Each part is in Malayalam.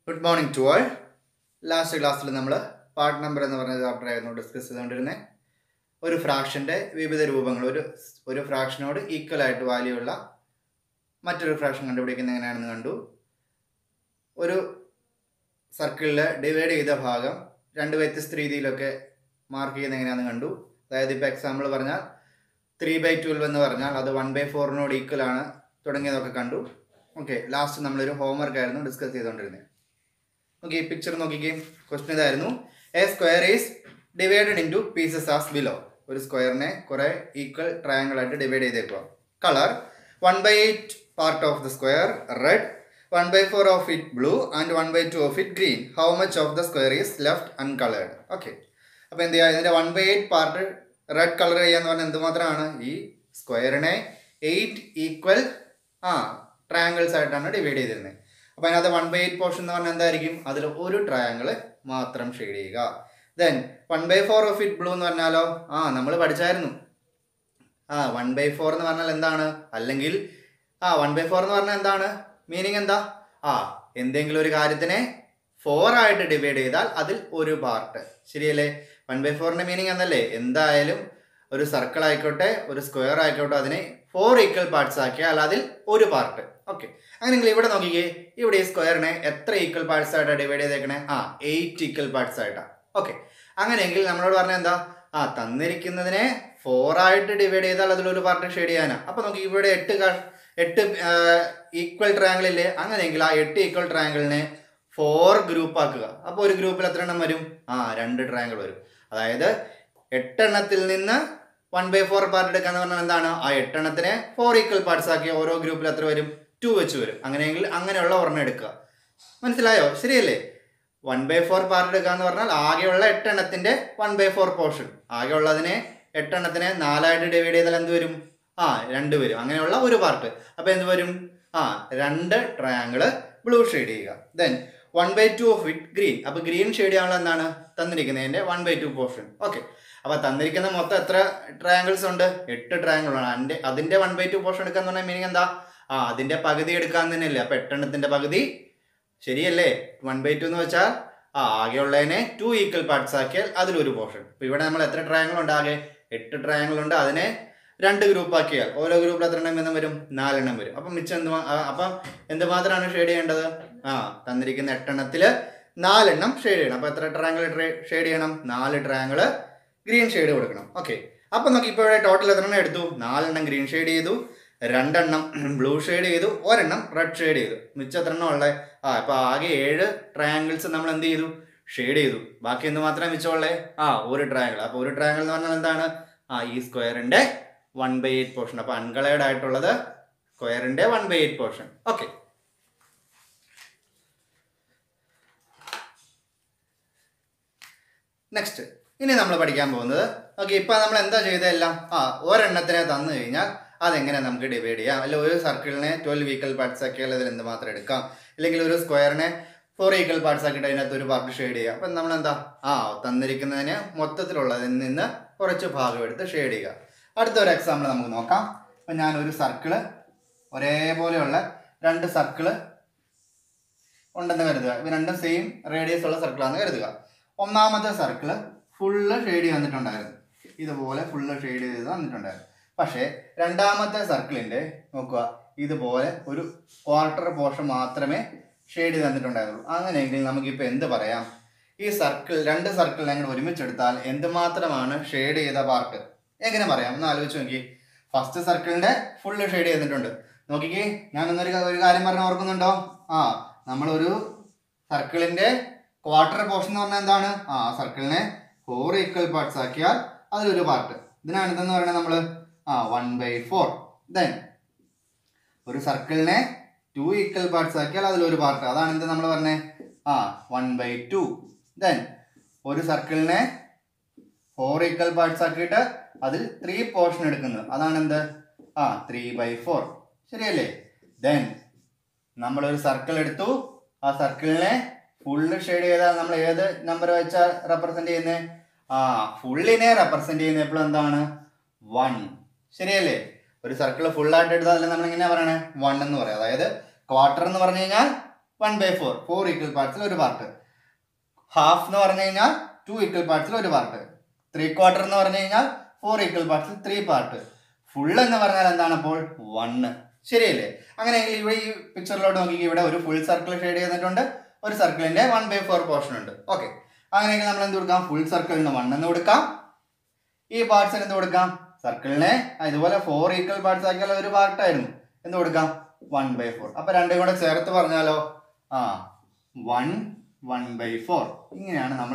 good morning to all last ക്ലാസ്സിൽ നമ്മൾ പാർട്ട് നമ്പർ എന്ന് പറഞ്ഞ ചാപ്റ്റർ ആയിരുന്നു ഡിസ്കസ് ചെയ്തുകൊണ്ടിരുന്നത് ഒരു ഫ്രാക്ഷൻ്റെ വിവിധ രൂപങ്ങൾ ഒരു ഒരു ഫ്രാക്ഷനോട് ഈക്വൽ ആയിട്ട് വാല്യൂ ഉള്ള മറ്റൊരു ഫ്രാക്ഷൻ കണ്ടുപിടിക്കുന്നത് എങ്ങനെയാണെന്ന് കണ്ടു ഒരു സർക്കിളിൽ ഡിവൈഡ് ചെയ്ത ഭാഗം രണ്ട് വ്യത്യസ്ത രീതിയിലൊക്കെ മാർക്ക് ചെയ്യുന്നത് എങ്ങനെയാണെന്ന് കണ്ടു അതായത് ഇപ്പോൾ എക്സാമ്പിൾ പറഞ്ഞാൽ ത്രീ ബൈ ട്വൽവ് എന്ന് പറഞ്ഞാൽ അത് വൺ ബൈ ഫോറിനോട് ഈക്വൽ ആണ് തുടങ്ങിയതൊക്കെ കണ്ടു ഓക്കെ ലാസ്റ്റ് നമ്മളൊരു ഹോംവർക്ക് ആയിരുന്നു ഡിസ്കസ് ചെയ്തുകൊണ്ടിരുന്നത് ഓക്കെ ഈ പിക്ചർ നോക്കിക്കേ ക്വസ്റ്റ്യൻ ഇതായിരുന്നു a square is divided in two pieces as below ഒരു സ്ക്വയറിനെ കുറെ ഈക്വൽ ട്രയാങ്കിൾ ആയിട്ട് ഡിവൈഡ് ചെയ്തേക്കുക colour one by eight part of the square red one by four of it blue and one by two of it green how much of the square is left uncoloured okay അപ്പോൾ എന്ത് ചെയ്യുക ഇതിൻ്റെ one by eight part red colour ചെയ്യാന്ന് പറഞ്ഞാൽ എന്തുമാത്രമാണ് ഈ സ്ക്വയറിനെ എയ്റ്റ് ഈക്വൽ ആ ട്രയാങ്കിൾസ് ആയിട്ടാണ് ഡിവൈഡ് ചെയ്തിരുന്നത് അപ്പോൾ അതിനകത്ത് വൺ ബൈ എയ്റ്റ് പോർഷൻ എന്ന് പറഞ്ഞാൽ എന്തായിരിക്കും അതിൽ ഒരു ട്രയാങ്കിൾ മാത്രം ഷെയ്ഡ് ചെയ്യുക then one by four of it blue എന്ന് പറഞ്ഞാലോ ആ നമ്മൾ പഠിച്ചായിരുന്നു ആ വൺ ബൈ ഫോർ എന്ന് പറഞ്ഞാൽ എന്താണ് അല്ലെങ്കിൽ ആ വൺ ബൈ ഫോർ എന്ന് പറഞ്ഞാൽ എന്താണ് മീനിങ് എന്താ ആ എന്തെങ്കിലും ഒരു കാര്യത്തിനെ ഫോർ ആയിട്ട് ഡിവൈഡ് ചെയ്താൽ അതിൽ ഒരു പാർട്ട് ശരിയല്ലേ വൺ ബൈ ഫോറിന്റെ മീനിങ് എന്നല്ലേ എന്തായാലും ഒരു സർക്കിൾ ആയിക്കോട്ടെ ഒരു സ്ക്വയർ ആയിക്കോട്ടെ അതിനെ ഫോർ ഈക്വൽ പാർട്സ് ആക്കിയാൽ അതിൽ ഒരു പാർട്ട് ഓക്കെ അങ്ങനെയെങ്കിൽ ഇവിടെ നോക്കിക്കേ ഇവിടെ ഈ സ്ക്വയറിനെ എത്ര ഈക്വൽ പാർട്സ് ആയിട്ടാണ് ഡിവൈഡ് ചെയ്തേക്കണേ ആ എയ്റ്റ് ഈക്വൽ പാർട്സ് ആയിട്ടാണ് ഓക്കെ അങ്ങനെയെങ്കിൽ നമ്മളോട് പറഞ്ഞ എന്താ ആ തന്നിരിക്കുന്നതിനെ ഫോർ ആയിട്ട് ഡിവൈഡ് ചെയ്താൽ അതിലൊരു പാർട്ട് ഷെയ്ഡ് ചെയ്യാനാ അപ്പൊ നോക്കി ഇവിടെ എട്ട് ക- എട്ട് ഈക്വൽ ട്രയാങ്കിൾ ഇല്ലേ അങ്ങനെയെങ്കിൽ ആ എട്ട് ഈക്വൽ ട്രയാങ്കിളിനെ ഫോർ ഗ്രൂപ്പ് ആക്കുക അപ്പോൾ ഒരു ഗ്രൂപ്പിൽ എത്ര എണ്ണം വരും ആ രണ്ട് ട്രയാങ്കിൾ വരും അതായത് എട്ടെണ്ണത്തിൽ നിന്ന് വൺ ബൈ ഫോർ പാർട്ട് എടുക്കാന്ന് പറഞ്ഞാൽ എന്താണ് ആ എട്ടെണ്ണത്തിനെ ഫോർ ഈക്വൽ പാർട്സ് ആക്കി ഓരോ ഗ്രൂപ്പിൽ എത്ര വരും ടു വെച്ച് വരും അങ്ങനെയെങ്കിൽ അങ്ങനെയുള്ള ഒരെണ്ണം എടുക്കുക മനസ്സിലായോ ശരിയല്ലേ വൺ ബൈ ഫോർ പാർട്ട് എടുക്കുക എന്ന് പറഞ്ഞാൽ ആകെയുള്ള എട്ടെണ്ണത്തിന്റെ വൺ ബൈ ഫോർ പോർഷൻ ആകെയുള്ളതിനെ എട്ടെണ്ണത്തിനെ നാലായിട്ട് ഡിവൈഡ് ചെയ്താൽ എന്ത് വരും ആ രണ്ട് വരും അങ്ങനെയുള്ള ഒരു പാർട്ട് അപ്പൊ എന്ത് വരും ആ രണ്ട് ട്രയാങ്കിള് ബ്ലൂ ഷെയ്ഡ് ചെയ്യുക then one by two of it green അപ്പൊ ഗ്രീൻ ഷെയ്ഡ് ചെയ്യാനുള്ള എന്താണ് തന്നിരിക്കുന്നതിന്റെ one by two portion okay അപ്പൊ തന്നിരിക്കുന്ന മൊത്തം എത്ര ട്രയാങ്കിൾസ് ഉണ്ട് എട്ട് ട്രയാങ്കിൾ ആണ് അതിന്റെ അതിന്റെ വൺ ബൈ ടു പോർഷൻ എടുക്കാന്ന് പറഞ്ഞാൽ മീനിങ് എന്താ ആ അതിന്റെ പകുതി എടുക്കാൻ തന്നെയല്ലേ അപ്പൊ എട്ടെണ്ണത്തിന്റെ പകുതി ശരിയല്ലേ വൺ ബൈ ടു എന്ന് വെച്ചാൽ ആ ആകെയുള്ളതിനെ ടു ഈക്വൽ പാർട്സ് ആക്കിയാൽ അതിലൊരു പോർഷൻ ഇപ്പൊ ഇവിടെ നമ്മൾ എത്ര ട്രയാങ്കിൾ ഉണ്ട് ആകെ എട്ട് ട്രയാങ്കിൾ ഉണ്ട് അതിനെ രണ്ട് ഗ്രൂപ്പ് ആക്കിയാൽ ഓരോ ഗ്രൂപ്പിൽ എത്ര എണ്ണം വീതം വരും നാലെണ്ണം വരും അപ്പം മിച്ചം എന്ത് മാ- ആ, അപ്പം എന്തുമാത്രമാണ് ഷെയ്ഡ് ചെയ്യേണ്ടത് ആ തന്നിരിക്കുന്ന എട്ടെണ്ണത്തില് നാലെണ്ണം ഷെയ്ഡ് ചെയ്യണം അപ്പൊ എത്ര ട്രയാങ്കിൾ ഷെയ്ഡ് ചെയ്യണം നാല് ട്രയാങ്കിൾ ഗ്രീൻ ഷെയ്ഡ് കൊടുക്കണം ഓക്കെ അപ്പൊ നോക്കി ഇപ്പോൾ ഇവിടെ ടോട്ടൽ എത്ര എണ്ണം എടുത്തു നാലെണ്ണം ഗ്രീൻ ഷെയ്ഡ് ചെയ്തു രണ്ടെണ്ണം ബ്ലൂ ഷെയ്ഡ് ചെയ്തു ഒരെണ്ണം റെഡ് ഷെയ്ഡ് ചെയ്തു മിച്ചം എത്ര എണ്ണം ഉള്ളത് ആ ഇപ്പൊ ആകെ ഏഴ് ട്രയാങ്കിൾസ് നമ്മൾ എന്ത് ചെയ്തു ഷെയ്ഡ് ചെയ്തു ബാക്കി എന്ത് മാത്രമേ മിച്ചമുള്ളേ ആ ഒരു ട്രയാങ്കിൾ അപ്പൊ ഒരു ട്രയാങ്കിൾ എന്ന് പറഞ്ഞാൽ എന്താണ് ആ ഈ സ്ക്വയറിന്റെ വൺ ബൈ എയ്റ്റ് പോർഷൻ അപ്പൊ അൺകളേർഡ് ആയിട്ടുള്ളത് സ്ക്വയറിന്റെ one by eight portion okay next ഇനി നമ്മൾ പഠിക്കാൻ പോകുന്നത് ഓക്കെ ഇപ്പൊ നമ്മൾ എന്താ ചെയ്തതെല്ലാം ആ ഒരെണ്ണത്തിനെ തന്നു കഴിഞ്ഞാൽ അതെങ്ങനെ നമുക്ക് ഡിവൈഡ് ചെയ്യാം അല്ലെ ഒരു സർക്കിളിനെ ട്വൽവ് ഈക്വൽ പാർട്സ് ആക്കിയാൽ അതിൽ എന്ത് മാത്രം എടുക്കാം അല്ലെങ്കിൽ ഒരു സ്ക്വയറിനെ ഫോർ ഈക്വൽ പാർട്സ് ആക്കിയിട്ട് അതിനകത്ത് ഒരു പാർട്ട് ഷെയ്ഡ് ചെയ്യാം അപ്പം നമ്മൾ എന്താ ആ തന്നിരിക്കുന്നതിന് മൊത്തത്തിലുള്ളതിൽ നിന്ന് കുറച്ച് ഭാഗം എടുത്ത് ഷെയ്ഡ് ചെയ്യുക അടുത്ത ഒരു എക്സാമ്പിൾ നമുക്ക് നോക്കാം അപ്പം ഞാൻ ഒരു സർക്കിള് ഒരേപോലെയുള്ള രണ്ട് സർക്കിള് ഉണ്ടെന്ന് കരുതുക ഇവ രണ്ടും സെയിം റേഡിയസ് ഉള്ള സർക്കിളാണെന്ന് കരുതുക ഒന്നാമത്തെ സർക്കിള് ഫുള്ള് ഷെയ്ഡ് വന്നിട്ടുണ്ടായിരുന്നു ഇതുപോലെ ഫുള്ള് ഷെയ്ഡ് ചെയ്ത് വന്നിട്ടുണ്ടായിരുന്നു പക്ഷേ രണ്ടാമത്തെ സർക്കിളിന്റെ നോക്കുക ഇതുപോലെ ഒരു ക്വാർട്ടർ പോർഷൻ മാത്രമേ ഷെയ്ഡ് തന്നിട്ടുണ്ടായിരുന്നുള്ളൂ അങ്ങനെയെങ്കിൽ നമുക്കിപ്പോൾ എന്ത് പറയാം ഈ സർക്കിൾ രണ്ട് സർക്കിളിനെ കൂടെ ഒരുമിച്ചെടുത്താൽ എന്തുമാത്രമാണ് ഷെയ്ഡ് ചെയ്ത പാർട്ട് എങ്ങനെ പറയാം ഒന്ന് ആലോചിച്ച് നോക്കി ഫസ്റ്റ് സർക്കിളിന്റെ ഫുള്ള് ഷെയ്ഡ് ചെയ്തിട്ടുണ്ട് നോക്കിക്കേ ഞാൻ ഒന്നൊരു ക- ഒരു കാര്യം പറഞ്ഞ ഓർക്കുന്നുണ്ടോ ആ നമ്മളൊരു സർക്കിളിന്റെ ക്വാർട്ടർ പോർഷൻ എന്ന് പറഞ്ഞാൽ എന്താണ് ആ സർക്കിളിനെ ഫോർ ഈക്വൽ പാർട്സ് ആക്കിയാൽ അതിലൊരു പാർട്ട് ഇതിനാണ് ഇതെന്ന് പറയുന്നത് നമ്മൾ ആ വൺ ബൈ ഫോർ ദെൻ ഒരു സർക്കിളിനെ ടു ഈക്വൽ പാർട്സ് ആക്കിയാൽ അതിലൊരു പാർട്ട് അതാണ് എന്ത് നമ്മൾ പറഞ്ഞേ ആ വൺ ബൈ ടു ദെൻ ഒരു സർക്കിളിനെ ഫോർ ഈക്വൽ പാർട്സ് ആക്കിയിട്ട് അതിൽ ത്രീ പോർഷൻ എടുക്കുന്നത് അതാണ് എന്ത് ആ ത്രീ ബൈ ഫോർ ശരിയല്ലേ ദെൻ നമ്മളൊരു സർക്കിൾ എടുത്തു ആ സർക്കിളിനെ ഫുള്ള് ഷെയ്ഡ് ചെയ്താൽ നമ്മൾ ഏത് നമ്പർ വെച്ചാൽ റെപ്രസെന്റ് ചെയ്യുന്നത് ആ ഫുള്ളിനെ റെപ്രസെന്റ് ചെയ്യുന്ന എപ്പോഴും എന്താണ് വൺ ശരിയല്ലേ ഒരു സർക്കിൾ ഫുൾ ആയിട്ട് എടുത്താൽ നമ്മൾ എങ്ങനെയാ പറയണേ വൺ എന്ന് പറയാം അതായത് ക്വാർട്ടർ എന്ന് പറഞ്ഞു കഴിഞ്ഞാൽ one by four four equal പാർട്സിൽ ഒരു പാർട്ട് ഹാഫ് എന്ന് പറഞ്ഞു കഴിഞ്ഞാൽ ടു ഈക്വൽ പാർട്സിൽ ഒരു പാർട്ട് ത്രീ ക്വാർട്ടർ എന്ന് പറഞ്ഞു കഴിഞ്ഞാൽ ഫോർ ഈക്വൽ പാർട്സിൽ ത്രീ പാർട്ട് ഫുൾ എന്ന് പറഞ്ഞാൽ എന്താണ് അപ്പോൾ വണ്ണ് ശരിയല്ലേ അങ്ങനെയെങ്കിൽ ഇവിടെ ഈ പിക്ചറിലോട്ട് നോക്കി ഇവിടെ ഒരു ഫുൾ സർക്കിൾ ഷെയ്ഡ് ചെയ്തിട്ടുണ്ട് ഒരു സർക്കിളിന്റെ വൺ ബൈ ഫോർ പോർഷൻ ഉണ്ട് ഓക്കെ അങ്ങനെയെങ്കിൽ നമ്മൾ എന്ത് കൊടുക്കാം ഫുൾ സർക്കിളിന് വൺ എന്ന് കൊടുക്കാം ഈ പാർട്സിന് എന്ത് കൊടുക്കാം സർക്കിളിനെ ഇതുപോലെ ഫോർ ഈക്വൽ പാർട്സ് ആക്കിയാൽ ഒരു പാർട്ടായിരുന്നു എന്ത് കൊടുക്കാം വൺ ബൈ ഫോർ അപ്പൊ രണ്ടും കൂടെ ചേർത്ത് പറഞ്ഞാലോ ആ വൺ വൺ ബൈ ഫോർ ഇങ്ങനെയാണ് നമ്മൾ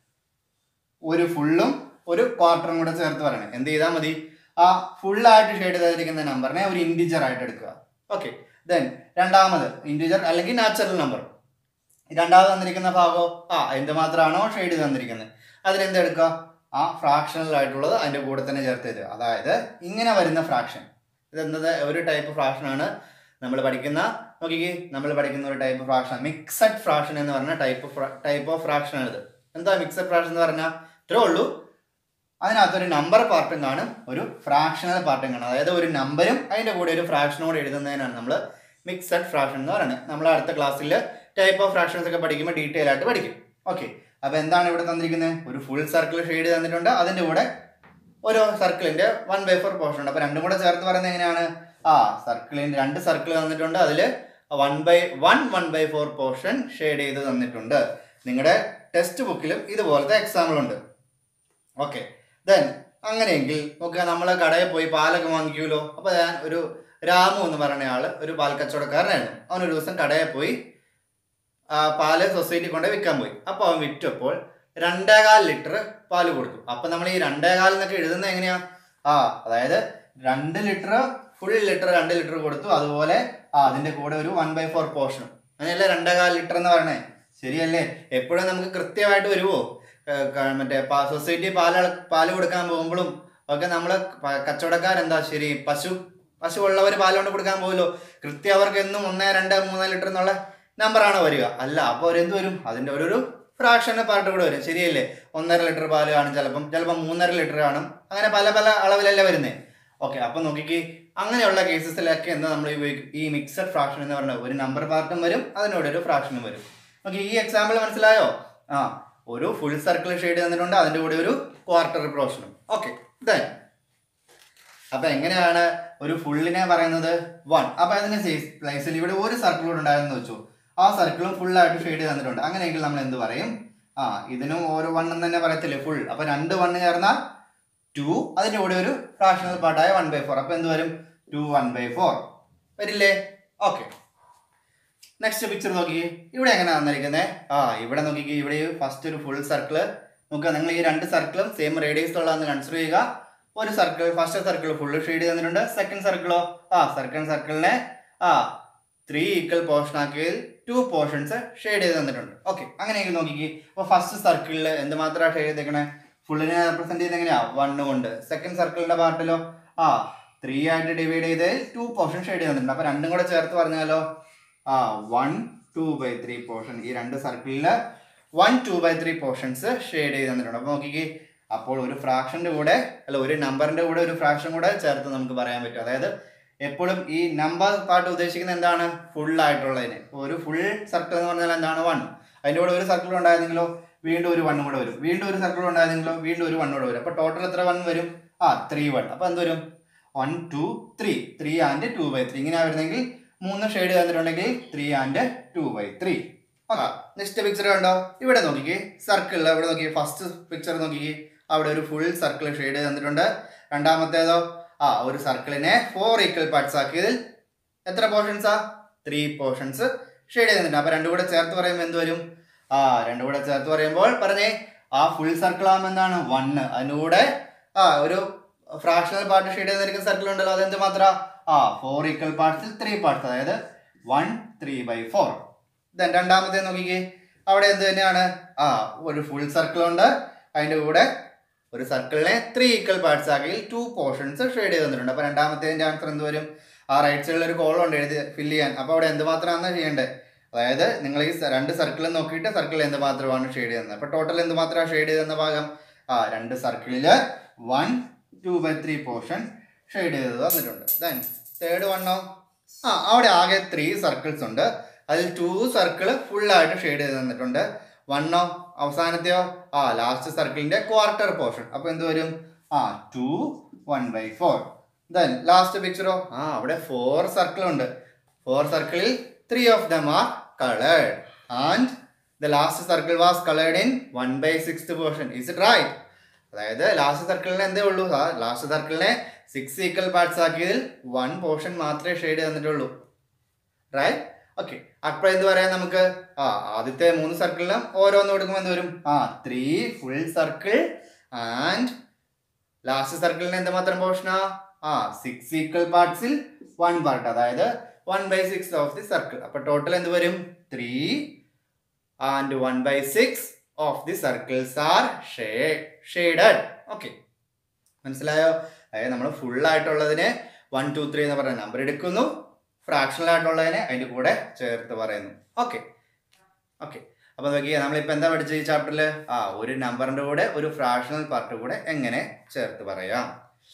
ഒരു ഫുള്ളും ഒരു ക്വാർട്ടറും കൂടെ ചേർത്ത് പറയണേ എന്ത് ചെയ്താൽ മതി ആ ഫുള്ളായിട്ട് ഷെയ്ഡ് ചെയ്തിരിക്കുന്ന നമ്പറിനെ ഒരു ഇൻഡിജർ ആയിട്ട് എടുക്കുക ഓക്കെ ദെൻ രണ്ടാമത് ഇൻഡിജർ അല്ലെങ്കിൽ നാച്ചുറൽ നമ്പർ രണ്ടാമത് തന്നിരിക്കുന്ന ഭാഗമോ ആ എന്ത് മാത്രമാണോ ഷെയ്ഡ് തന്നിരിക്കുന്നത് അതിനെന്ത് എടുക്കുക ആ ഫ്രാക്ഷണൽ ആയിട്ടുള്ളത് അതിൻ്റെ കൂടെ തന്നെ ചേർത്ത് തരിക അതായത് ഇങ്ങനെ വരുന്ന ഫ്രാക്ഷൻ ഇതെന്തത് ഒരു ടൈപ്പ് ഫ്രാക്ഷനാണ് നമ്മൾ പഠിക്കുന്ന നോക്കിക്കേ നമ്മൾ പഠിക്കുന്ന ഒരു ടൈപ്പ് ഫ്രാക്ഷൻ മിക്സഡ് ഫ്രാക്ഷൻ എന്ന് പറഞ്ഞ ടൈപ്പ് ടൈപ്പ് ഓഫ് ഫ്രാക്ഷൻ ആണ് ഇത് എന്താ മിക്സഡ് ഫ്രാക്ഷൻ എന്ന് പറഞ്ഞാൽ ഇത്രേ ഉള്ളൂ അതിനകത്ത് ഒരു നമ്പർ പാർട്ടും കാണും ഒരു ഫ്രാക്ഷണൽ പാർട്ടും കാണും അതായത് ഒരു നമ്പരും അതിൻ്റെ കൂടെ ഒരു ഫ്രാക്ഷനോട് എഴുതുന്നതിനാണ് നമ്മൾ മിക്സഡ് ഫ്രാക്ഷൻ എന്ന് പറയുന്നത് നമ്മൾ അടുത്ത ക്ലാസ്സിൽ ടൈപ്പ് ഓഫ് ഫ്രാക്ഷൻസ് ഒക്കെ പഠിക്കുമ്പോൾ ഡീറ്റെയിൽ ആയിട്ട് പഠിക്കും ഓക്കെ അപ്പോൾ എന്താണ് ഇവിടെ തന്നിരിക്കുന്നത് ഒരു ഫുൾ സർക്കിൾ ഷെയ്ഡ് തന്നിട്ടുണ്ട് അതിൻ്റെ കൂടെ ഒരു സർക്കിളിന്റെ വൺ ബൈ ഫോർ പോർഷൻ ഉണ്ട് അപ്പോൾ രണ്ടും കൂടെ ചേർത്ത് പറയുന്നത് എങ്ങനെയാണ് ആ സർക്കിളിന്റെ രണ്ട് സർക്കിൾ തന്നിട്ടുണ്ട് അതിൽ one by one one by four portion shade ചെയ്ത് തന്നിട്ടുണ്ട് നിങ്ങളുടെ ടെക്സ്റ്റ് ബുക്കിലും ഇതുപോലത്തെ എക്സാമ്പിൾ ഉണ്ട് ഓക്കെ ദെൻ അങ്ങനെയെങ്കിൽ നോക്കുക നമ്മൾ കടയിൽ പോയി പാലൊക്കെ വാങ്ങിക്കുമല്ലോ അപ്പോൾ ഞാൻ ഒരു രാമു എന്ന് പറയുന്ന ആൾ ഒരു പാൽ കച്ചവടക്കാരനായിരുന്നു അവൻ ഒരു ദിവസം കടയിൽ പോയി ആ പാല് സൊസൈറ്റി കൊണ്ട് വിൽക്കാൻ പോയി അപ്പോൾ അവൻ വിറ്റപ്പോൾ രണ്ടേകാൽ ലിറ്റർ പാല് കൊടുത്തു അപ്പം നമ്മൾ ഈ രണ്ടേകാൽ എന്നൊക്കെ എഴുതുന്നത് എങ്ങനെയാ ആ അതായത് രണ്ട് ലിറ്റർ ഫുൾ ലിറ്റർ രണ്ട് ലിറ്റർ കൊടുത്തു അതുപോലെ ആ അതിന്റെ കൂടെ ഒരു വൺ ബൈ ഫോർ പോർഷൻ അങ്ങനെയല്ലേ രണ്ടേകാൽ ലിറ്റർ എന്ന് പറയണേ ശരിയല്ലേ എപ്പോഴും നമുക്ക് കൃത്യമായിട്ട് വരുമോ ഏഹ് ക- മറ്റേ പാ- സൊസൈറ്റി പാല് അള- പാല് കൊടുക്കാൻ പോകുമ്പോഴും ഒക്കെ നമ്മൾ കച്ചവടക്കാരെന്താ ശരി പശു പശു ഉള്ളവർ പാല് കൊണ്ട് കൊടുക്കാൻ പോകുമല്ലോ കൃത്യം അവർക്ക് എന്നും ഒന്ന് രണ്ട് മൂന്ന് ലിറ്റർ എന്നുള്ള നമ്പറാണ് വരിക അല്ല അപ്പോൾ അവരെന്ത് വരും അതിൻ്റെ ഒരു ഒരു ഫ്രാക്ഷന് പാർട്ട് കൂടെ വരും ശരിയല്ലേ ഒന്നര ലിറ്റർ പാല് കാണും ചിലപ്പം ചിലപ്പം മൂന്നര ലിറ്റർ കാണും അങ്ങനെ പല പല അളവിലല്ലേ വരുന്നത് ഓക്കെ അപ്പം നോക്കിക്ക് അങ്ങനെയുള്ള കേസസിലൊക്കെ എന്താ നമ്മൾ ഉപയോഗിക്കും ഈ മിക്സഡ് ഫ്രാക്ഷൻ എന്ന് പറഞ്ഞാൽ ഒരു നമ്പർ പാർട്ടും വരും അതിനോട് ഒരു ഫ്രാക്ഷനും വരും ഓക്കെ ഈ എക്സാമ്പിൾ മനസ്സിലായോ ആ ഒരു ഫുൾ സർക്കിൾ ഷെയ്ഡ് തന്നിട്ടുണ്ട് അതിൻ്റെ കൂടെ ഒരു ക്വാർട്ടർ പോർഷനും ഓക്കെ ദെൻ അപ്പൊ എങ്ങനെയാണ് ഒരു ഫുള്ളിനെ പറയുന്നത് വൺ അപ്പൊ അതിന് പ്ലേസിൽ ഇവിടെ ഒരു സർക്കിൾ കൂടെ ഉണ്ടായിരുന്നു വെച്ചു ആ സർക്കിളും ഫുൾ ആയിട്ട് ഷെയ്ഡ് തന്നിട്ടുണ്ട് അങ്ങനെയെങ്കിൽ നമ്മൾ എന്ത് പറയും ആ ഇതിനും ഓരോ വണ്ണം തന്നെ പറയത്തില്ലേ ഫുൾ അപ്പൊ രണ്ട് വണ്ണ് ചേർന്നാൽ ടു അതിന്റെ കൂടെ ഒരു ഫ്രാക്ഷണൽ പാർട്ടായ വൺ ബൈ ഫോർ അപ്പൊ എന്ത് വരും ടു വൺ ബൈ ഫോർ വരില്ലേ ഓക്കെ നെക്സ്റ്റ് പിക്ചർ നോക്കിക്കേ ഇവിടെ എങ്ങനെയാ തന്നിരിക്കുന്നത് ആ ഇവിടെ നോക്കിക്കേ ഇവിടെ ഫസ്റ്റ് ഒരു ഫുൾ സർക്കിള് നോക്കുക നിങ്ങൾ ഈ രണ്ട് സർക്കിളും സെയിം റേഡിയസ് ഉള്ളതെന്ന് കൺസിഡർ ചെയ്യുക ഒരു circle first circle full shade തന്നിട്ടുണ്ട് സെക്കൻഡ് സർക്കിളോ ആ സെക്കൻഡ് സർക്കിളിനെ ആ ത്രീ ഈക്വൽ പോർഷൻ ആക്കിയതിൽ ടു പോർഷൻസ് ഷെയ്ഡ് ചെയ്ത് തന്നിട്ടുണ്ട് ഓക്കെ അങ്ങനെയെങ്കിൽ നോക്കിക്കേ അപ്പോൾ ഫസ്റ്റ് സർക്കിളിൽ എന്തുമാത്രമാണ് ഷെയ്ഡ് ചെയ്തേക്കണേ ഫുള്ളിനെ റെപ്രസെന്റ് ചെയ്ത് എങ്ങനെയാ വണ്ണ് കൊണ്ട് സെക്കൻഡ് സർക്കിളിന്റെ പാർട്ടിലോ ആ ത്രീ ആയിട്ട് ഡിവൈഡ് ചെയ്ത് ടു പോർഷൻ ഷെയ്ഡ് ചെയ്തിട്ടുണ്ട് അപ്പൊ രണ്ടും കൂടെ ചേർത്ത് പറഞ്ഞാലോ ആ one two by three portion ഈ രണ്ട് സർക്കിളിൽ one two by three portions shade ചെയ്ത് തന്നിട്ടുണ്ട് അപ്പൊ നോക്കിക്കേ അപ്പോൾ ഒരു ഫ്രാക്ഷന്റെ കൂടെ അല്ല ഒരു നമ്പറിന്റെ കൂടെ ഒരു ഫ്രാക്ഷൻ കൂടെ ചേർത്ത് നമുക്ക് പറയാൻ പറ്റും അതായത് എപ്പോഴും ഈ നമ്പർ പാർട്ട് ഉദ്ദേശിക്കുന്നത് എന്താണ് ഫുൾ ആയിട്ടുള്ളതിന് ഇപ്പൊ ഒരു ഫുൾ സർക്കിൾ എന്ന് പറഞ്ഞാൽ എന്താണ് വൺ അതിന്റെ കൂടെ ഒരു സർക്കിൾ ഉണ്ടായിരുന്നെങ്കിലോ വീണ്ടും ഒരു വണ്ണും കൂടെ വരും വീണ്ടും ഒരു സർക്കിൾ ഉണ്ടായിരുന്നെങ്കിലോ വീണ്ടും ഒരു വൺ കൂടെ വരും അപ്പൊ ടോട്ടൽ എത്ര വൺ വരും ആ ത്രീ വൺ അപ്പൊ എന്ത് വരും one two three three and two by three ഇങ്ങനെ വരുന്നെങ്കിൽ മൂന്ന് ഷെയ്ഡ് തന്നിട്ടുണ്ടെങ്കിൽ three and two by three okay next picture കണ്ടോ ഇവിടെ നോക്കിക്കേ സർക്കിളിൽ ഇവിടെ നോക്കി ഫസ്റ്റ് പിക്ചർ നോക്കിക്കേ അവിടെ ഒരു ഫുൾ സർക്കിൾ ഷെയ്ഡ് തന്നിട്ടുണ്ട് രണ്ടാമത്തേതോ ആ ഒരു സർക്കിളിനെ ഫോർ ഈക്വൽ പാർട്സ് ആക്കിയതിൽ എത്ര പോർഷൻസാ ത്രീ പോർഷൻസ് ഷെയ്ഡ് ചെയ്തിട്ടുണ്ട് അപ്പൊ രണ്ടും കൂടെ ചേർത്ത് പറയുമ്പോൾ എന്ത് വരും ആ രണ്ടും കൂടെ ചേർത്ത് പറയുമ്പോൾ പറഞ്ഞേ ആ ഫുൾ സർക്കിൾ ആകുമ്പോൾ എന്താണ് വണ്ണ് അതിനൂടെ ആ ഒരു ഫ്രാക്ഷണൽ പാർട്ട് ഷെയ്ഡ് ചെയ്തിരിക്കുന്ന സർക്കിൾ ഉണ്ടല്ലോ അതെന്ത് മാത്ര ആ ഫോർ ഈക്വൽ പാർട്സിൽ ത്രീ പാർട്സ് അതായത് one three by four then രണ്ടാമത്തെ നോക്കിക്കേ അവിടെ എന്ത് തന്നെയാണ് ആ ഒരു ഫുൾ സർക്കിൾ ഉണ്ട് അതിന്റെ കൂടെ ഒരു സർക്കിളിനെ ത്രീ ഈക്വൽ പാർട്സ് ആക്കി ടു പോർഷൻസ് ഷെയ്ഡ് ചെയ്ത് തന്നിട്ടുണ്ട് അപ്പൊ രണ്ടാമത്തേതിന്റെ ആൻസർ എന്ത് വരും ആ റൈറ്റ് സൈഡിൽ ഒരു കോളം ഉണ്ട് എഴുതി ഫില്ല് ചെയ്യാൻ അപ്പൊ അവിടെ എന്തുമാത്രമാണ് ചെയ്യേണ്ടത് അതായത് നിങ്ങൾ ഈ സ- രണ്ട് സർക്കിൾ നോക്കിയിട്ട് സർക്കിൾ എന്തുമാത്രമാണ് ഷെയ്ഡ് ചെയ്യുന്നത് അപ്പൊ ടോട്ടൽ എന്തുമാത്രമാണ് ഷെയ്ഡ് ചെയ്തെന്ന ഭാഗം ആ രണ്ട് സർക്കിളില് one two by three portion shade ചെയ്ത് തന്നിട്ടുണ്ട് ദെൻ തേർഡ് വണ്ണോ ആ അവിടെ ആകെ ത്രീ സർക്കിൾസ് ഉണ്ട് അതിൽ ടു സർക്കിൾ ഫുള്ളായിട്ട് ഷെയ്ഡ് ചെയ്ത് തന്നിട്ടുണ്ട് വണ്ണോ അവസാനത്തെയോ ആ ലാസ്റ്റ് സർക്കിളിന്റെ ക്വാർട്ടർ പോർഷൻ അപ്പൊ എന്ത് വരും ആ two one by four then last പിക്ചറോ ആ അവിടെ ഫോർ സർക്കിൾ ഉണ്ട് ഫോർ സർക്കിളിൽ three of them are coloured and the last circle was coloured in one by six portion is it right അതായത് ലാസ്റ്റ് സർക്കിളിന് എന്തേ ഉള്ളൂ ആ ലാസ്റ്റ് സർക്കിളിനെ സിക്സ് ഈക്വൽ പാർട്സ് ആക്കിയതിൽ വൺ പോർഷൻ മാത്രമേ ഷെയ്ഡ് തന്നിട്ടുള്ളൂ റൈറ്റ് ഓക്കെ അപ്പൊ എന്ത് പറയാം നമുക്ക് ആ ആദ്യത്തെ മൂന്ന് സർക്കിളിനും ഓരോന്ന് കൊടുക്കുമ്പോൾ എന്ത് വരും ആ three full circle and last സർക്കിളിന് എന്തുമാത്രം പോർഷനാ ആ സിക്സ് ഈക്വൽ പാർട്സിൽ വൺ പാർട്ട് അതായത് one by six of the circle അപ്പൊ ടോട്ടൽ എന്ത് വരും three and one by six of the circles are shaded okay മനസ്സിലായോ അതായത് നമ്മൾ ഫുൾ ആയിട്ടുള്ളതിനെ വൺ ടു ത്രീ എന്ന് പറയുന്ന നമ്പർ എടുക്കുന്നു ഫ്രാക്ഷണൽ ആയിട്ടുള്ളതിനെ അതിൻ്റെ കൂടെ ചേർത്ത് പറയുന്നു ഓക്കെ ഓക്കെ അപ്പൊ നോക്കിയേ നമ്മളിപ്പോൾ എന്താ പഠിച്ചത് ഈ ചാപ്റ്ററിൽ ആ ഒരു നമ്പറിന്റെ കൂടെ ഒരു ഫ്രാക്ഷണൽ പാർട്ട് കൂടെ എങ്ങനെ ചേർത്ത് പറയാം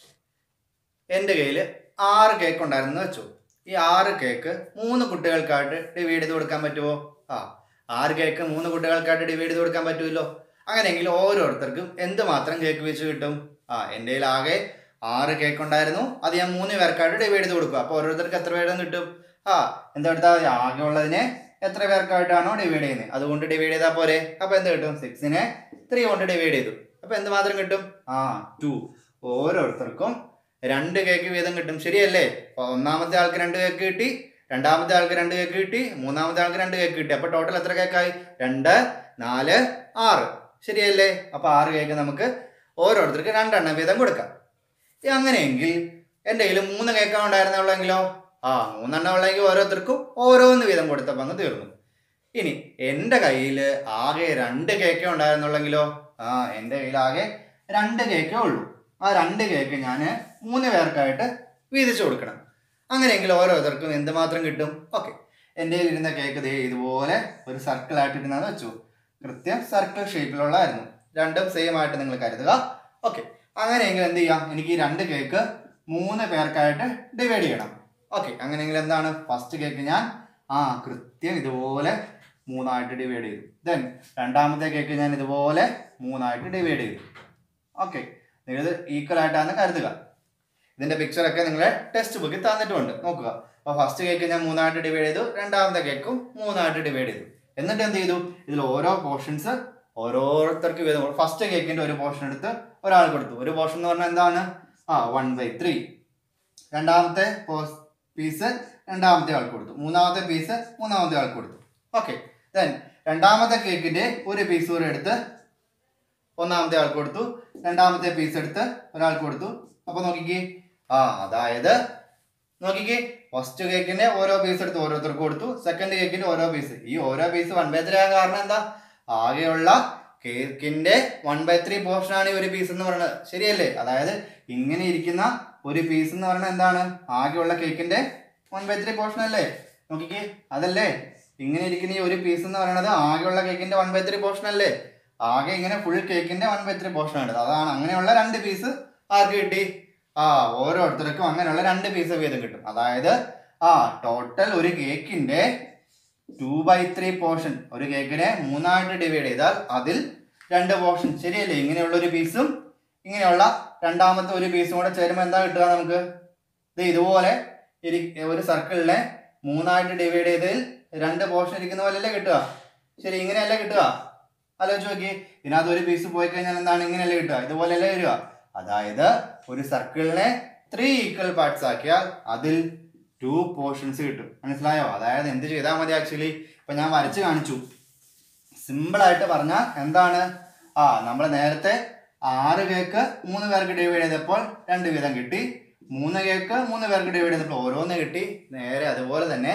എൻ്റെ കയ്യിൽ ആറ് കേക്ക് ഉണ്ടായിരുന്നു വെച്ചു ഈ ആറ് കേക്ക് മൂന്ന് കുട്ടികൾക്കായിട്ട് ഡിവൈഡ് ചെയ്ത് കൊടുക്കാൻ പറ്റുമോ ആ ആറ് കേക്ക് മൂന്ന് കുട്ടികൾക്കായിട്ട് ഡിവൈഡ് ചെയ്ത് കൊടുക്കാൻ പറ്റുമല്ലോ അങ്ങനെയെങ്കിൽ ഓരോരുത്തർക്കും എന്ത് മാത്രം കേക്ക് വെച്ച് കിട്ടും ആ എൻ്റെ കയ്യിൽ ആകെ ആറ് കേക്ക് ഉണ്ടായിരുന്നു അത് ഞാൻ മൂന്ന് പേർക്കായിട്ട് ഡിവൈഡ് ചെയ്ത് കൊടുക്കുക അപ്പോൾ ഓരോരുത്തർക്ക് എത്ര പേരും കിട്ടും ആ എന്താ എടുത്താൽ മതി ആകെ ഉള്ളതിനെ എത്ര പേർക്കായിട്ടാണോ ഡിവൈഡ് ചെയ്യുന്നത് അതുകൊണ്ട് ഡിവൈഡ് ചെയ്താൽ പോരെ അപ്പോൾ എന്ത് കിട്ടും സിക്സിനെ ത്രീ കൊണ്ട് ഡിവൈഡ് ചെയ്തു അപ്പോൾ എന്ത് മാത്രം കിട്ടും ആ ടു ഓരോരുത്തർക്കും രണ്ട് കേക്ക് വീതം കിട്ടും ശരിയല്ലേ അപ്പോൾ ഒന്നാമത്തെ ആൾക്ക് രണ്ട് കേക്ക് കിട്ടി രണ്ടാമത്തെ ആൾക്ക് രണ്ട് കേക്ക് കിട്ടി മൂന്നാമത്തെ ആൾക്ക് രണ്ട് കേക്ക് കിട്ടി അപ്പോൾ ടോട്ടൽ എത്ര കേക്കായി രണ്ട് നാല് ആറ് ശരിയല്ലേ അപ്പോൾ ആറ് കേക്ക് നമുക്ക് ഓരോരുത്തർക്ക് രണ്ടെണ്ണം വീതം കൊടുക്കാം ഈ അങ്ങനെയെങ്കിൽ എൻ്റെ കയ്യിൽ മൂന്ന് കേക്കാണ് ഉണ്ടായിരുന്നുള്ളെങ്കിലോ ആ മൂന്നെണ്ണം ഉള്ളെങ്കിൽ ഓരോരുത്തർക്കും ഓരോന്ന് വീതം കൊടുത്തപ്പോൾ അങ്ങ് തീർന്നു ഇനി എൻ്റെ കയ്യിൽ ആകെ രണ്ട് കേക്കേ ഉണ്ടായിരുന്നുള്ളെങ്കിലോ ആ എൻ്റെ കയ്യിൽ ആകെ രണ്ട് കേക്കേ ഉള്ളൂ ആ രണ്ട് കേക്ക് ഞാൻ മൂന്ന് പേർക്കായിട്ട് വീതിച്ചു കൊടുക്കണം അങ്ങനെയെങ്കിൽ ഓരോരുത്തർക്കും എന്തുമാത്രം കിട്ടും ഓക്കെ എൻ്റെ കയ്യിൽ ഇരുന്ന കേക്ക് ദേ ഇതുപോലെ ഒരു സർക്കിൾ ആയിട്ട് ഇരുന്നാന്ന് വെച്ചു കൃത്യം സർക്കിൾ ഷേപ്പിലുള്ളതായിരുന്നു രണ്ടും സെയിം ആയിട്ട് നിങ്ങൾ കരുതുക ഓക്കെ അങ്ങനെയെങ്കിൽ എന്ത് ചെയ്യാം എനിക്ക് ഈ രണ്ട് കേക്ക് മൂന്ന് പേർക്കായിട്ട് ഡിവൈഡ് ചെയ്യണം ഓക്കെ അങ്ങനെയെങ്കിൽ എന്താണ് ഫസ്റ്റ് കേക്ക് ഞാൻ ആ കൃത്യം ഇതുപോലെ മൂന്നായിട്ട് ഡിവൈഡ് ചെയ്തു ദെൻ രണ്ടാമത്തെ കേക്ക് ഞാൻ ഇതുപോലെ മൂന്നായിട്ട് ഡിവൈഡ് ചെയ്തു ഓക്കെ നിങ്ങളിത് ഈക്വൽ ആയിട്ടാണ് കരുതുക ഇതിന്റെ പിക്ചറൊക്കെ നിങ്ങളെ ടെക്സ്റ്റ് ബുക്കിൽ തന്നിട്ടുണ്ട് നോക്കുക അപ്പോൾ ഫസ്റ്റ് കേക്ക് ഞാൻ മൂന്നായിട്ട് ഡിവൈഡ് ചെയ്തു രണ്ടാമത്തെ കേക്കും മൂന്നായിട്ട് ഡിവൈഡ് ചെയ്തു എന്നിട്ട് എന്ത് ചെയ്തു ഇതിൽ ഓരോ പോർഷൻസ് ഓരോരുത്തർക്ക് വീതം ഫസ്റ്റ് കേക്കിന്റെ ഒരു പോർഷൻ എടുത്ത് ഒരാൾ കൊടുത്തു ഒരു പോർഷൻ എന്ന് പറഞ്ഞാൽ എന്താണ് ആ വൺ ബൈ ത്രീ രണ്ടാമത്തെ പീസ് രണ്ടാമത്തെ ആൾക്ക് കൊടുത്തു മൂന്നാമത്തെ പീസ് മൂന്നാമത്തെ ആൾക്ക് കൊടുത്തു ഓക്കെ ദെൻ രണ്ടാമത്തെ കേക്കിന്റെ ഒരു പീസ് കൂടെ എടുത്ത് ഒന്നാമത്തെ ആൾക്ക് കൊടുത്തു രണ്ടാമത്തെ പീസ് എടുത്ത് ഒരാൾക്ക് കൊടുത്തു അപ്പൊ നോക്കിക്കേ ആ അതായത് നോക്കിക്കേ ഫസ്റ്റ് കേക്കിന്റെ ഓരോ പീസ് എടുത്ത് ഓരോരുത്തർക്ക് കൊടുത്തു സെക്കൻഡ് കേക്കിന്റെ ഓരോ പീസ് ഈ ഓരോ പീസ് വൺ ബൈ ത്രീ ആകാൻ കാരണം എന്താ ആകെയുള്ള കേക്കിന്റെ വൺ ബൈ ത്രീ പോർഷൻ ആണ് ഈ ഒരു പീസ് എന്ന് പറയുന്നത് ശരിയല്ലേ അതായത് ഇങ്ങനെ ഇരിക്കുന്ന ഒരു പീസ് എന്ന് പറയുന്നത് എന്താണ് ആകെയുള്ള കേക്കിന്റെ വൺ ബൈ ത്രീ പോർഷൻ അല്ലേ നോക്കിക്കേ അതല്ലേ ഇങ്ങനെ ഇരിക്കുന്ന ഈ ഒരു പീസ് എന്ന് പറയുന്നത് ആകെയുള്ള കേക്കിന്റെ വൺ ബൈ ത്രീ പോർഷൻ അല്ലേ ആകെ ഇങ്ങനെ ഫുൾ കേക്കിന്റെ വൺ ബൈ ത്രീ പോർഷൻ ആണ് അതാണ് അങ്ങനെയുള്ള രണ്ട് പീസ് ആർക്ക് കിട്ടി ആ ഓരോരുത്തർക്കും അങ്ങനെയുള്ള രണ്ട് പീസ് വീതം കിട്ടും അതായത് ആ ടോട്ടൽ ഒരു കേക്കിന്റെ ടു ബൈ ത്രീ പോർഷൻ ഒരു കേക്കിനെ മൂന്നായിട്ട് ഡിവൈഡ് ചെയ്താൽ അതിൽ രണ്ട് പോർഷൻ ശരിയല്ലേ ഇങ്ങനെയുള്ള ഒരു പീസും ഇങ്ങനെയുള്ള രണ്ടാമത്തെ ഒരു പീസും കൂടെ ചേരുമ്പോൾ എന്താ കിട്ടുക നമുക്ക് ഇത് ഇതുപോലെ ഇരി ഒരു സർക്കിളിനെ മൂന്നായിട്ട് ഡിവൈഡ് ചെയ്തതിൽ രണ്ട് പോർഷൻ ഇരിക്കുന്ന പോലെയല്ലേ കിട്ടുക ശരി ഇങ്ങനെയല്ലേ കിട്ടുക ആലോചിച്ച് നോക്കി ഇതിനകത്ത് ഒരു പീസ് പോയി കഴിഞ്ഞാൽ എന്താണ് ഇങ്ങനെയല്ലേ കിട്ടുക ഇതുപോലെയല്ലേ വരിക അതായത് ഒരു സർക്കിളിനെ ത്രീ ഈക്വൽ പാർട്സ് ആക്കിയാൽ അതിൽ ടു പോർഷൻസ് കിട്ടും മനസ്സിലായോ അതായത് എന്ത് ചെയ്താൽ മതി ആക്ച്വലി ഇപ്പൊ ഞാൻ വരച്ച് കാണിച്ചു സിമ്പിൾ ആയിട്ട് പറഞ്ഞാൽ എന്താണ് ആ നമ്മൾ നേരത്തെ ആറ് കേക്ക് മൂന്ന് പേർക്ക് ഡിവൈഡ് ചെയ്തപ്പോൾ രണ്ട് വീതം കിട്ടി മൂന്ന് കേക്ക് മൂന്ന് പേർക്ക് ഡിവൈഡ് ചെയ്തപ്പോൾ ഓരോന്ന് കിട്ടി നേരെ അതുപോലെ തന്നെ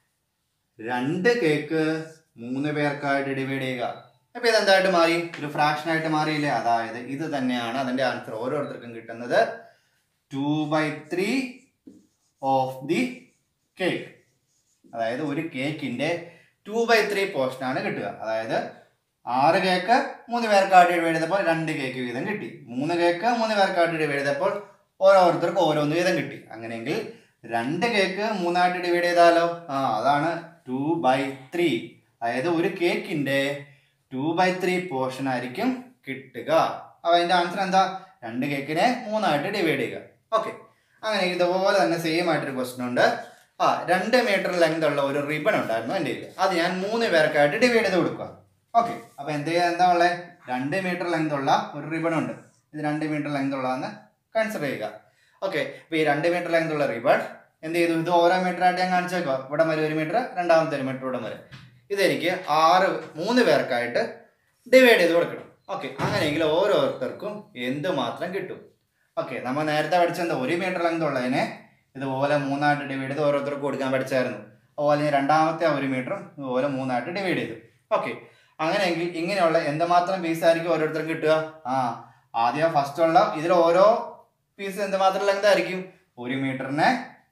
രണ്ട് കേക്ക് മൂന്ന് പേർക്കായിട്ട് ഡിവൈഡ് ചെയ്യുക അപ്പൊ ഇതെന്തായിട്ട് മാറി ഒരു ഫ്രാക്ഷൻ ആയിട്ട് മാറിയില്ലേ അതായത് ഇത് തന്നെയാണ് അതിന്റെ ആൻസർ ഓരോരുത്തർക്കും കിട്ടുന്നത് two by three of the cake അതായത് ഒരു കേക്കിന്റെ ടു ബൈ ത്രീ പോർഷൻ ആണ് കിട്ടുക അതായത് ആറ് കേക്ക് മൂന്ന് പേർക്കായിട്ട് ഡിവൈഡ് ചെയ്തപ്പോൾ രണ്ട് കേക്ക് വീതം കിട്ടി മൂന്ന് കേക്ക് മൂന്ന് പേർക്കായിട്ട് ഡിവൈഡ് ചെയ്തപ്പോൾ ഓരോരുത്തർക്കും ഓരോന്ന് വീതം കിട്ടി അങ്ങനെയെങ്കിൽ രണ്ട് കേക്ക് മൂന്നായിട്ട് ഡിവൈഡ് ചെയ്താലോ ആ അതാണ് ടു ബൈ ത്രീ അതായത് ഒരു കേക്കിന്റെ ടു ബൈ ത്രീ പോർഷൻ ആയിരിക്കും കിട്ടുക അപ്പൊ അതിന്റെ ആൻസർ എന്താ രണ്ട് കേക്കിനെ മൂന്നായിട്ട് ഡിവൈഡ് ചെയ്യുക ഓക്കെ അങ്ങനെ ഇതുപോലെ തന്നെ സെയിം ആയിട്ടൊരു ക്വസ്റ്റൻ ഉണ്ട് ആ രണ്ട് മീറ്റർ ലെങ്ത് ഉള്ള ഒരു റിബൺ ഉണ്ടായിരുന്നു എൻ്റെ കയ്യിൽ അത് ഞാൻ മൂന്ന് പേർക്കായിട്ട് ഡിവൈഡ് ചെയ്ത് കൊടുക്കുക ഓക്കെ അപ്പൊ എന്ത് ചെയ്യാൻ എന്താ ഉള്ളത് രണ്ട് മീറ്റർ ലെങ്ത് ഉള്ള ഒരു റിബൺ ഉണ്ട് ഇത് രണ്ട് മീറ്റർ ലെങ്ത് ഉള്ളതെന്ന് കൺസിഡർ ചെയ്യുക ഓക്കെ അപ്പൊ ഈ രണ്ട് മീറ്റർ ലെങ്ത് ഉള്ള റിബൺ എന്ത് ചെയ്തു ഇത് ഓരോ മീറ്റർ ആയിട്ട് ഞാൻ കാണിച്ചേക്കുക ഇവിടെ വരെ ഒരു മീറ്റർ രണ്ടാമത്തെ ഒരു മീറ്റർ ഇവിടെ വരെ ഇതെനിക്ക് ആറ് മൂന്ന് പേർക്കായിട്ട് ഡിവൈഡ് ചെയ്ത് കൊടുക്കണം ഓക്കെ അങ്ങനെയെങ്കിൽ ഓരോരുത്തർക്കും എന്തുമാത്രം കിട്ടും ഓക്കെ നമ്മൾ നേരത്തെ പഠിച്ചെന്താ ഒരു മീറ്റർ ലെങ്ത് ഉള്ളതിനെ ഇതുപോലെ മൂന്നായിട്ട് ഡിവൈഡ് ചെയ്ത് ഓരോരുത്തർക്ക് കൊടുക്കാൻ പഠിച്ചായിരുന്നു അതുപോലെ ഞാൻ രണ്ടാമത്തെ ആ ഒരു മീറ്ററും ഇതുപോലെ മൂന്നായിട്ട് ഡിവൈഡ് ചെയ്തു ഓക്കെ അങ്ങനെയെങ്കിൽ ഇങ്ങനെയുള്ള എന്തുമാത്രം പീസ് ആയിരിക്കും ഓരോരുത്തർക്കും കിട്ടുക ആ ആദ്യം ഫസ്റ്റ് ഉള്ള ഇതിൽ ഓരോ പീസ് എന്തുമാത്രം ലെങ്ത് ആയിരിക്കും ഒരു മീറ്ററിനെ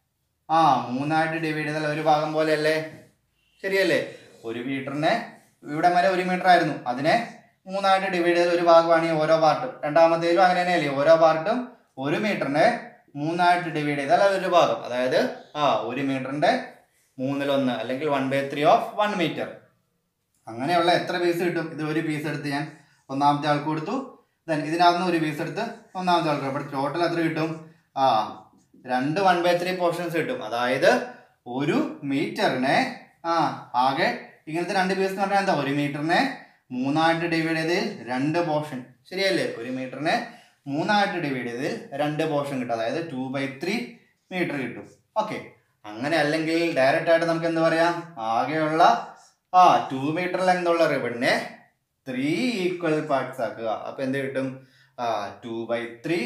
ആ മൂന്നായിട്ട് ഡിവൈഡ് ചെയ്താൽ ഒരു ഭാഗം പോലെയല്ലേ ശരിയല്ലേ ഒരു മീറ്ററിനെ ഇവിടെ വരെ ഒരു മീറ്റർ ആയിരുന്നു അതിനെ മൂന്നായിട്ട് ഡിവൈഡ് ചെയ്ത് ഒരു ഭാഗമാണ് ഈ ഓരോ പാർട്ടും രണ്ടാമത്തേലും അങ്ങനെ തന്നെയല്ലേ ഓരോ പാർട്ടും ഒരു മീറ്ററിനെ മൂന്നായിട്ട് ഡിവൈഡ് ചെയ്താൽ അതൊരു ഭാഗം അതായത് ആ ഒരു മീറ്ററിന്റെ മൂന്നിലൊന്ന് അല്ലെങ്കിൽ one by three of one metre അങ്ങനെയുള്ള എത്ര പീസ് കിട്ടും ഇത് ഒരു പീസ് എടുത്ത് ഞാൻ ഒന്നാമത്തെ ആൾക്ക് കൊടുത്തു ദെൻ ഇതിനകത്ത് ഒരു പീസ് എടുത്ത് ഒന്നാമത്തെ ആൾക്ക് അപ്പോൾ ടോട്ടൽ എത്ര കിട്ടും ആ രണ്ട് വൺ ബൈ ത്രീ പോർഷൻസ് കിട്ടും അതായത് ഒരു മീറ്ററിനെ ആ ആകെ ഇങ്ങനത്തെ രണ്ട് പീസ് എന്ന് പറഞ്ഞാൽ എന്താ ഒരു മീറ്ററിനെ മൂന്നായിട്ട് ഡിവൈഡ് ചെയ്ത് രണ്ട് പോർഷൻ ശരിയല്ലേ ഒരു മീറ്ററിനെ മൂന്നായിട്ട് ഡിവൈഡ് ചെയ്ത് രണ്ട് പോർഷൻ കിട്ടും അതായത് ടു ബൈ ത്രീ മീറ്റർ കിട്ടും ഓക്കെ അങ്ങനെ അല്ലെങ്കിൽ ഡയറക്റ്റ് ആയിട്ട് നമുക്ക് എന്ത് പറയാം ആകെയുള്ള ആ ടു മീറ്റർ ലെങ്ത് ഉള്ള റിബണിനെ ത്രീ ഈക്വൽ പാർട്സ് ആക്കുക അപ്പൊ എന്ത് കിട്ടും ആ two by three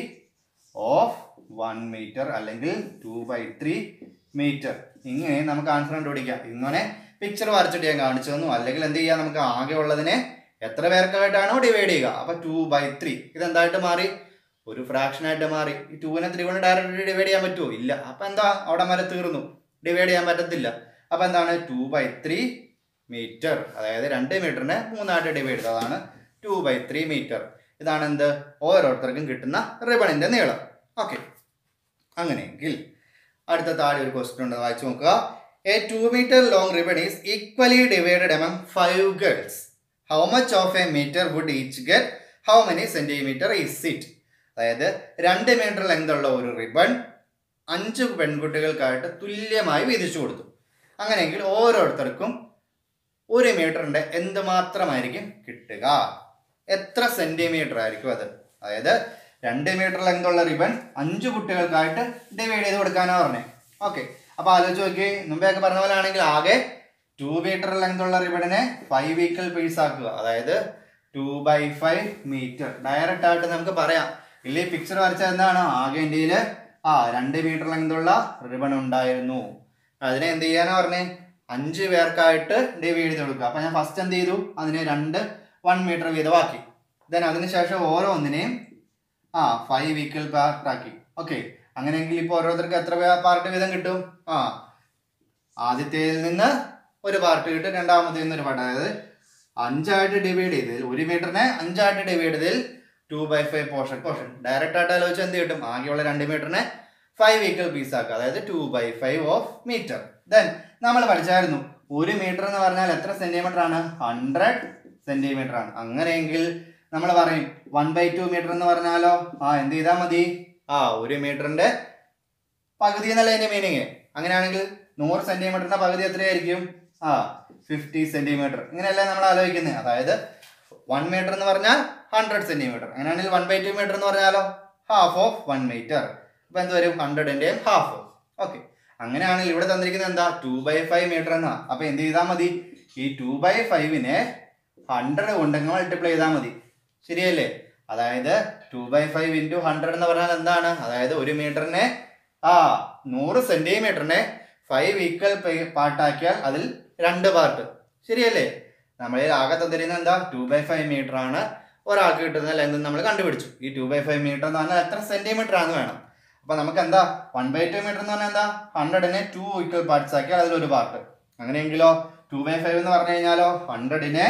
of one metre അല്ലെങ്കിൽ ടു ബൈ ത്രീ മീറ്റർ ഇങ്ങനെ നമുക്ക് ആൻസർ കണ്ടുപിടിക്കാം ഇങ്ങനെ പിക്ചർ വരച്ചിട്ട് ഞാൻ കാണിച്ചു തന്നു അല്ലെങ്കിൽ എന്ത് ചെയ്യാം നമുക്ക് ആകെ ഉള്ളതിനെ എത്ര പേർക്കായിട്ടാണോ ഡിവൈഡ് ചെയ്യുക അപ്പൊ ടു ബൈ ത്രീ ഇതെന്തായിട്ട് മാറി ഒരു ഫ്രാക്ഷൻ ആയിട്ട് മാറി ഈ ടൂവിനെ ത്രീ കൊണ്ട് ഡയറക്റ്റ് ഡിവൈഡ് ചെയ്യാൻ പറ്റുമോ ഇല്ല അപ്പൊ എന്താ അവിടെ വരെ തീർന്നു ഡിവൈഡ് ചെയ്യാൻ പറ്റത്തില്ല അപ്പൊ എന്താണ് ടു ബൈ ത്രീ മീറ്റർ അതായത് രണ്ട് മീറ്ററിനെ മൂന്നായിട്ട് ഡിവൈഡ് ചെയ്ത് അതാണ് ടു ബൈ ത്രീ മീറ്റർ ഇതാണ് എന്ത് ഓരോരുത്തർക്കും കിട്ടുന്ന റിബണിന്റെ നീളം ഓക്കെ അങ്ങനെയെങ്കിൽ അടുത്ത താഴെ ഒരു ക്വസ്റ്റ്യൻ ഉണ്ട് വായിച്ചു നോക്കുക a two metre long ribbon is equally divided among five girls how much of a metre would each get how many centimetre is it അതായത് രണ്ട് മീറ്റർ ലെങ്ത് ഉള്ള ഒരു റിബൺ അഞ്ച് പെൺകുട്ടികൾക്കായിട്ട് തുല്യമായി വീതിച്ചു കൊടുത്തു അങ്ങനെയെങ്കിൽ ഓരോരുത്തർക്കും ഒരു മീറ്ററിന്റെ എന്തുമാത്രമായിരിക്കും കിട്ടുക എത്ര സെന്റിമീറ്റർ ആയിരിക്കും അത് അതായത് രണ്ട് മീറ്റർ ലെങ്ത് ഉള്ള റിബൺ അഞ്ച് കുട്ടികൾക്കായിട്ട് ഡിവൈഡ് ചെയ്ത് കൊടുക്കാനാ പറഞ്ഞേ ഓക്കെ അപ്പൊ ആലോചിച്ച് നോക്കി മുമ്പേയൊക്കെ പറഞ്ഞ പോലെ ആണെങ്കിൽ ആകെ ടു മീറ്റർ ലെങ്ത് ഉള്ള റിബണിനെ ഫൈവ് വീക്കൽ പീസ് ആക്കുക അതായത് two by five metre direct ആയിട്ട് നമുക്ക് പറയാം ഇല്ലേ പിക്ചർ വരച്ച എന്താണ് ആകെ ഇന്ത്യയിൽ ആ രണ്ട് മീറ്റർ ലെങ്ത് ഉള്ള റിബൺ ഉണ്ടായിരുന്നു അതിനെ എന്ത് ചെയ്യാനാ പറഞ്ഞേ അഞ്ച് പേർക്കായിട്ട് ഡിവൈഡ് ചെയ്ത് കൊടുക്കുക അപ്പൊ ഞാൻ ഫസ്റ്റ് എന്ത് ചെയ്തു അതിനെ രണ്ട് വൺ മീറ്റർ വീതമാക്കി ദെൻ അതിനുശേഷം ഓരോന്നിനെയും ആ ഫൈവ് വീക്കൽ പാർട്ട് ആക്കി ഓക്കെ അങ്ങനെയെങ്കിൽ ഇപ്പോൾ ഓരോരുത്തർക്ക് എത്ര പാർട്ട് വീതം കിട്ടും ആ ആദ്യത്തേതിൽ നിന്ന് ഒരു പാർട്ട് കിട്ടും രണ്ടാമത്തേൽ നിന്ന് ഒരു പാർട്ട് അതായത് അഞ്ചായിട്ട് ഡിവൈഡ് ചെയ്തതിൽ ഒരു മീറ്ററിനെ അഞ്ചായിട്ട് ഡിവൈഡ് ചെയ്തതിൽ two by five portion portion direct ആയിട്ട് ആലോചിച്ച് എന്ത് കിട്ടും ആകെയുള്ള രണ്ട് മീറ്ററിനെ ഫൈവ് ഈക്വൽ പീസ് ആക്കുക അതായത് two by five of metre then നമ്മൾ പഠിച്ചായിരുന്നു ഒരു മീറ്റർ എന്ന് പറഞ്ഞാൽ എത്ര സെന്റിമീറ്റർ ആണ് ഹൺഡ്രഡ് സെന്റിമീറ്റർ ആണ് അങ്ങനെയെങ്കിൽ നമ്മൾ പറയും വൺ ബൈ ടു മീറ്റർ എന്ന് പറഞ്ഞാലോ ആ എന്ത് ചെയ്താൽ മതി ആ ഒരു മീറ്ററിന്റെ പകുതി എന്നല്ല അതിന്റെ മീനിങ് അങ്ങനെയാണെങ്കിൽ നൂറ് സെന്റിമീറ്ററിന്റെ പകുതി എത്രയായിരിക്കും ആ ഫിഫ്റ്റി സെന്റിമീറ്റർ ഇങ്ങനെയല്ല നമ്മൾ ആലോചിക്കുന്നത് അതായത് വൺ മീറ്റർ എന്ന് പറഞ്ഞാൽ ഹൺഡ്രഡ് സെന്റിമീറ്റർ അങ്ങനെയാണെങ്കിൽ വൺ ബൈ ടു മീറ്റർ എന്ന് പറഞ്ഞാലോ ഹാഫ് ഓഫ് വൺ മീറ്റർ അപ്പൊ എന്ത് വരും ഹൺഡ്രഡിന്റെയും ഹാഫ് ഓക്കെ അങ്ങനെയാണെങ്കിൽ ഇവിടെ തന്നിരിക്കുന്നത് എന്താ ടു ബൈ ഫൈവ് മീറ്റർ എന്നാ അപ്പൊ എന്ത് ചെയ്താൽ മതി ഈ ടു ബൈ ഫൈവിനെ ഹൺഡ്രഡ് കൊണ്ടെങ്കിൽ മൾട്ടിപ്ലൈ ചെയ്താൽ മതി ശരിയല്ലേ അതായത് two by five into hundred എന്ന് പറഞ്ഞാൽ എന്താണ് അതായത് ഒരു മീറ്ററിനെ ആ നൂറ് സെന്റിമീറ്ററിനെ ഫൈവ് ഈക്വൽ പാർട്ടാക്കിയാൽ അതിൽ രണ്ട് പാർട്ട് ശരിയല്ലേ നമ്മളിൽ ആകെ തന്നിരുന്നത് എന്താ ടു ബൈ ഫൈവ് മീറ്റർ ആണ് ഒരാൾക്ക് കിട്ടുന്ന ലെങ്ത് നമ്മൾ കണ്ടുപിടിച്ചു ഈ ടു ബൈ ഫൈവ് മീറ്റർ എന്ന് പറഞ്ഞാൽ എത്ര സെന്റിമീറ്റർ ആണെന്ന് വേണം അപ്പൊ നമുക്ക് എന്താ വൺ ബൈ ടു മീറ്റർ എന്ന് പറഞ്ഞാൽ എന്താ ഹൺഡ്രഡിനെ ടു ഈക്വൽ പാർട്സ് ആക്കിയാൽ അതിലൊരു പാർട്ട് അങ്ങനെയെങ്കിലോ ടു ബൈ ഫൈവ് എന്ന് പറഞ്ഞു കഴിഞ്ഞാലോ ഹൺഡ്രഡിനെ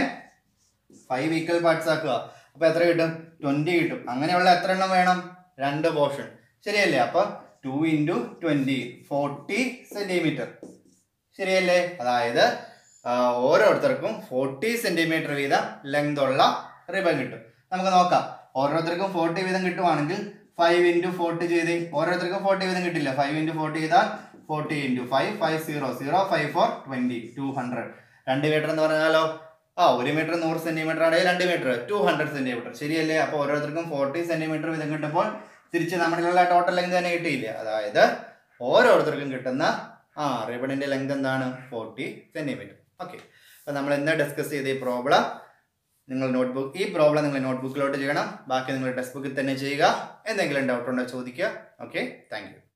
ഫൈവ് ഈക്വൽ പാർട്സ് ആക്കുക അപ്പൊ എത്ര കിട്ടും ട്വന്റി കിട്ടും അങ്ങനെയുള്ള എത്ര എണ്ണം വേണം രണ്ട് പോർഷൻ ശരിയല്ലേ അപ്പൊ two into twenty forty centimetre ശരിയല്ലേ അതായത് ആ, ഓരോരുത്തർക്കും ഫോർട്ടി സെന്റിമീറ്റർ വീതം ലെങ്ത് ഉള്ള റിബൺ കിട്ടും നമുക്ക് നോക്കാം ഓരോരുത്തർക്കും ഫോർട്ടി വീതം കിട്ടുവാണെങ്കിൽ ഫൈവ് ഇൻറ്റു ഫോർട്ടി ചെയ്ത് ഓരോരുത്തർക്കും ഫോർട്ടി വീതം കിട്ടില്ല ഫൈവ് ഇൻറ്റു ഫോർട്ടി ചെയ്താൽ forty into five five zero zero five four twenty two hundred രണ്ട് മീറ്റർ എന്ന് പറഞ്ഞാലോ ആ ഒരു മീറ്റർ നൂറ് സെന്റിമീറ്റർ ആണെങ്കിൽ രണ്ട് മീറ്റർ ടു ഹൺഡ്രഡ് സെന്റിമീറ്റർ ശരിയല്ലേ അപ്പോൾ ഓരോരുത്തർക്കും ഫോർട്ടി സെന്റിമീറ്റർ വീതം കിട്ടുമ്പോൾ തിരിച്ച് നമ്മളിലുള്ള ടോട്ടൽ ലെങ്ത് തന്നെ കിട്ടിയില്ല അതായത് ഓരോരുത്തർക്കും കിട്ടുന്ന ആ റിബണിന്റെ ലെങ്ത് എന്താണ് ഫോർട്ടി സെന്റിമീറ്റർ ഓക്കെ അപ്പോൾ നമ്മൾ ഇന്ന് ഡിസ്കസ് ചെയ്ത ഈ പ്രോബ്ലം നിങ്ങൾ നോട്ട്ബുക്ക് ഈ പ്രോബ്ലം നിങ്ങൾ നോട്ട്ബുക്കിലോട്ട് ചെയ്യണം ബാക്കി നിങ്ങൾ ടെക്സ്റ്റ് ബുക്കിൽ തന്നെ ചെയ്യുക എന്തെങ്കിലും ഡൗട്ട് ഉണ്ടോ ചോദിക്കുക ഓക്കെ താങ്ക് യു